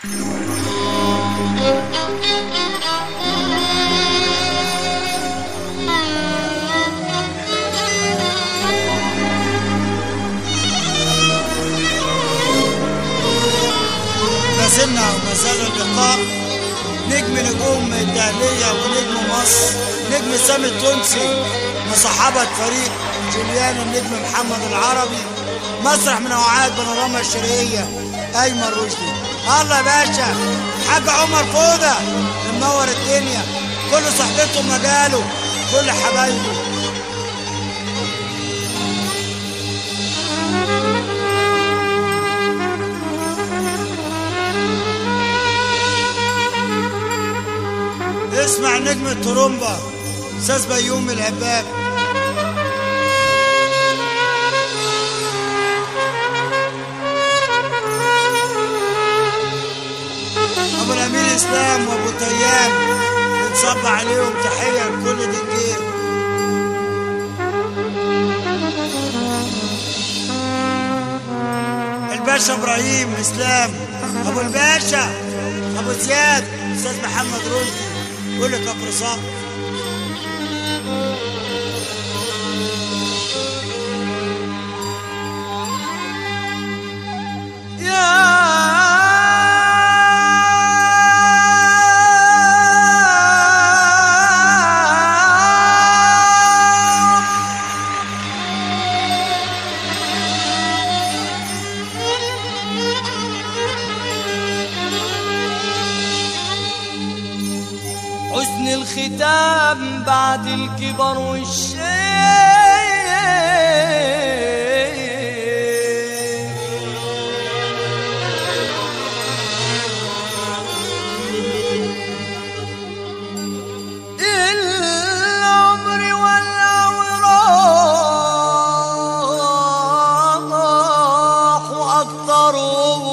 ما زلنا وما زال اللقاء نجم نجوم الدهلية ونجم مصر نجم سامي التونسي مصاحبة فريق جوليان النجم محمد العربي مسرح من أوعاد بانوراما الشرقية أيمن رشدي الله يا باشا حاج عمر فودة منور الدنيا كل صحبته مجاله كل حبايبه اسمع نجم الترومبا استاذ بيوم العباب ابو الامين اسلام وابو تيام بنصب عليهم تحيه لكل دنجير الباشا ابراهيم اسلام ابو الباشا ابو زياد استاذ محمد رشدي كل كفر صقر حسن الختام بعد الكبر والشيء العمر والأوراق وأكثرهم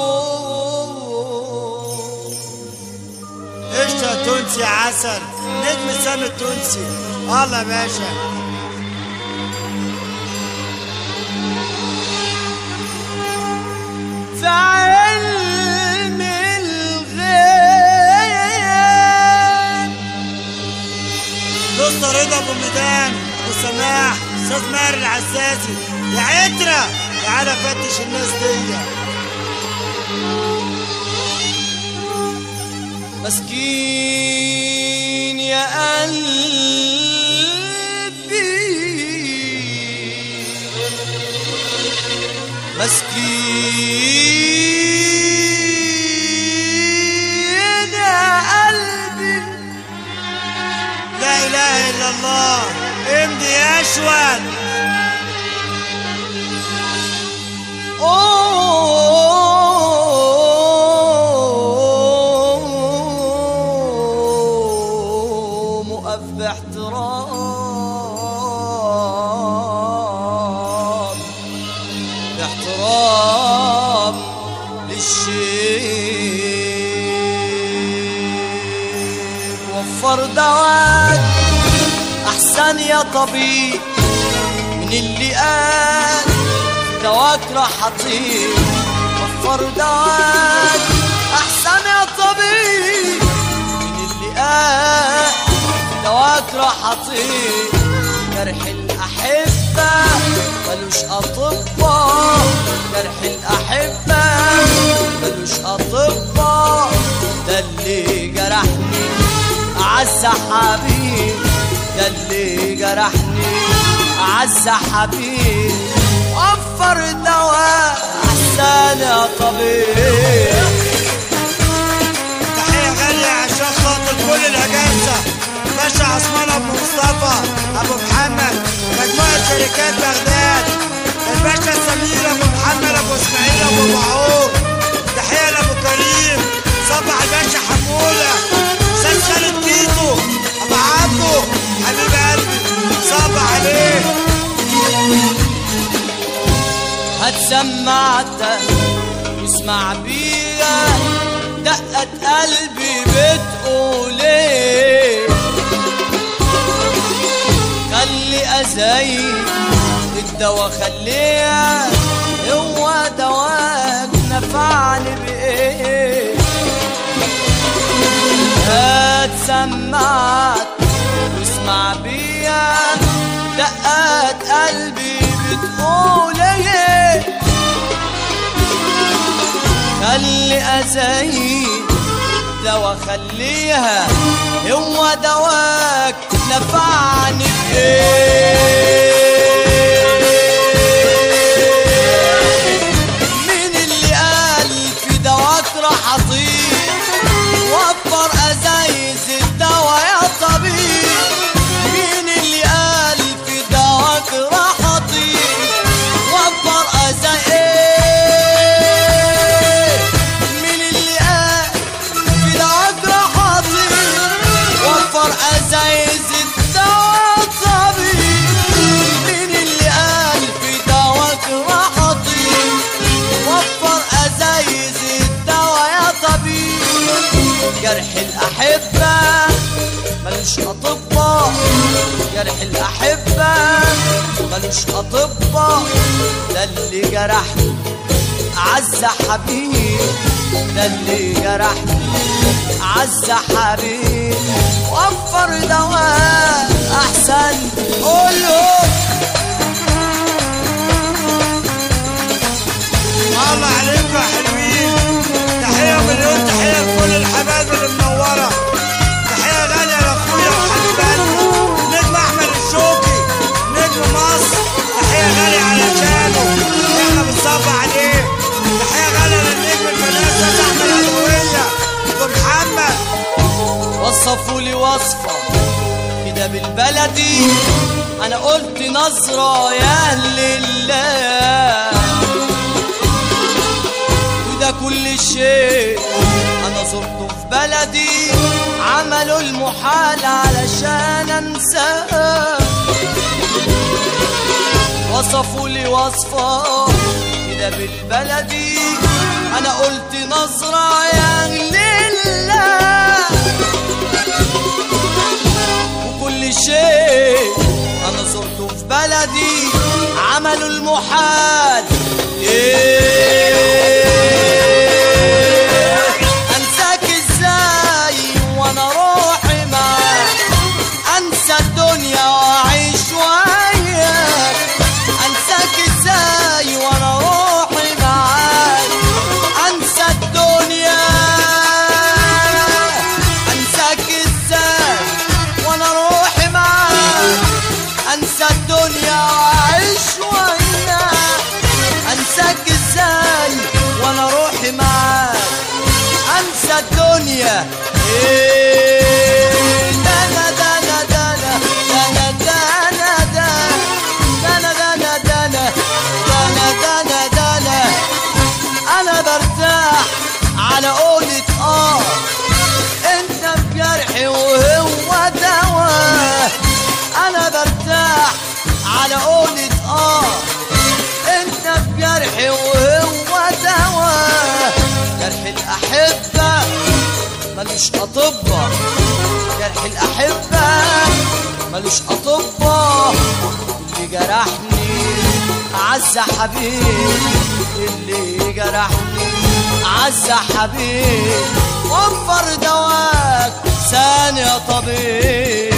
قشطة تونسي عسل نجم سامي التونسي الله يا باشا في علم الغيب دكتور رضا ابو ميدان وسماح استاذ ماهر العساسي يا عترة تعالى فتش الناس دي مسكين يا قلبي مسكين يا قلبي لا اله الا الله امضي يا اشول أوه مقف باحترام باحترام للشيء وفر دواك أحسن يا طبيب من اللي قال دواك راح أطير وفر دواك أحسن يا طبيب من اللي قال دواك راح أطير جرح الأحبة ملوش أطباء جرح الأحبة ملوش أطباء ده اللي جرحني أعز حبيب ده اللي جرحني أعز حبيب وفر دواء أحسن يا طبيب تحية غالية عشان خاطر كل الأجازة باشا عثمان أبو مصطفى أبو محمد مجموعة شركات بغداد الباشا سمير أبو محمد أبو إسماعيل أبو معوق تحية لأبو كريم صبح الباشا حمولة أستاذ خالد تيتو أبو عبده حبيب قلبي صبح عليه هتسمعتك واسمع بيها دقة قلبي بتقول ايه خلي أزاي الدوا خليها هو دواك نفعني بإيه سمعت واسمع بيا دقات قلبي بتقول ايه خلي أزايد دوا خليها هو دواك نفعني بإيه مين اللي قال في دواك راح أطير وفر أزايز الدوا يا طبيب مين اللي قال في دواك راح أطير وفر أزايز مين اللي قال في دواك راح أطير وفر أزايز الدوا طبيب مين اللي قال في دواك راح أطير وفر أزايز الدوا يا طبيب جرح الأحبة ملوش أطباء جرح الأحبة ملوش أطباء ده اللي جرحني أعز حبيب ده اللي جرحني أعز حبيب وفر دواء أحسن قوله الله عليكم يا حلوين تحية مليون تحية لكل الحبايب اللي منورة تحية غالية لأخويا وحبيب قلبي نجم أحمد الشوقي نجم مصر تحية غالية علشانه احنا بنصب عليه تحية غالية للنجم الفنان أستاذ أحمد عدوية ومحمد وصفوا لي وصفة كده بالبلدي أنا قلت نظرة يا أهل الله وده كل شيء أنا زرته في بلدي عملوا المحال علشان أنساه وصفوا لي وصفة كده بالبلدي أنا قلت نظرة يا أهل الله وكل شيء انا زرته في بلدي عملوا المحال إيه انساك ازاي وانا روحي معاك انسى الدنيا واعيش وياك انساك ازاي وانا روحي معاك انسى الدنيا انساك ازاي وانا روحي معاك انسى الدنيا واعيش وياك انساك ازاي وانا روحي معاك انسى الدنيا إيه دانا دانا دانا دانا دانا دانا دانا دانا دانا دانا دانا انا برتاح على قولة اه انت بجرحي وهو دواء انا برتاح على قولة اه انت بجرحي وهو دواء جرح الاحبة ملوش اطباء جرح الاحبة ملوش اطباء اللي جرحني اعز حبيب اللي جرحني اعز حبيب وفر دواك ثانية طبيب